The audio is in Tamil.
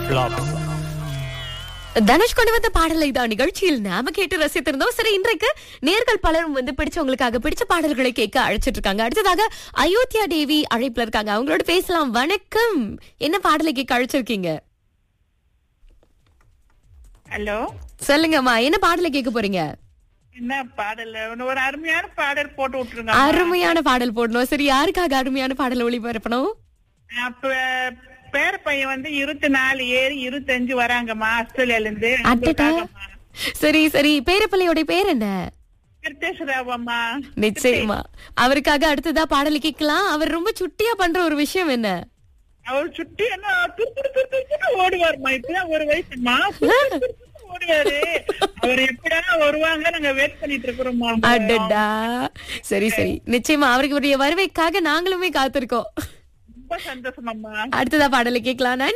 பிளாப் தனுஷ் கொண்டு வந்த பாடலை தான் நிகழ்ச்சியில் நாம கேட்டு ரசித்திருந்தோம் சரி இன்றைக்கு நேர்கள் பலரும் வந்து பிடிச்சவங்களுக்காக பிடிச்ச பாடல்களை கேட்க அழைச்சிட்டு இருக்காங்க அடுத்ததாக அயோத்தியா தேவி அழைப்புல இருக்காங்க அவங்களோட பேசலாம் வணக்கம் என்ன பாடலை கேட்க அழைச்சிருக்கீங்க ஹலோ சொல்லுங்கம்மா என்ன பாடலை கேட்க போறீங்க என்ன பாடல் ஒரு அருமையான பாடல் போட்டு விட்டுருங்க அருமையான பாடல் போடணும் சரி யாருக்காக அருமையான பாடல் ஒளிபரப்பணும் அப்ப பேர பையன் வந்து இருபத்தி நாலு ஏறி இருபத்தஞ்சு வராங்கம்மா ஆஸ்திரேலியால இருந்து அட்டடா சரி சரி பேரப்பிள்ளையோட பேர் என்ன கிருத்தேஸ்வராவம்மா நிச்சயமா அவருக்காக அடுத்ததா பாடல் கேட்கலாம் அவர் ரொம்ப சுட்டியா பண்ற ஒரு விஷயம் என்ன அவர் சுட்டி என்ன துரு துரு துரு துரு துருன்னு ஓடுவாருமா இப்பதான் ஒரு வயசுமா துரு துரு துரு துருன்னு ஓடுவாரு அவர் எப்படா வருவாங்க நாங்க வெயிட் பண்ணிட்டு இருக்கிறோமா அடடா சரி சரி நிச்சயமா அவருக்கு வருகைக்காக நாங்களுமே காத்திருக்கோம் ரொம்ப சந்தோஷமாம்மா அடுத்ததா பாடலை கேட்கலாம்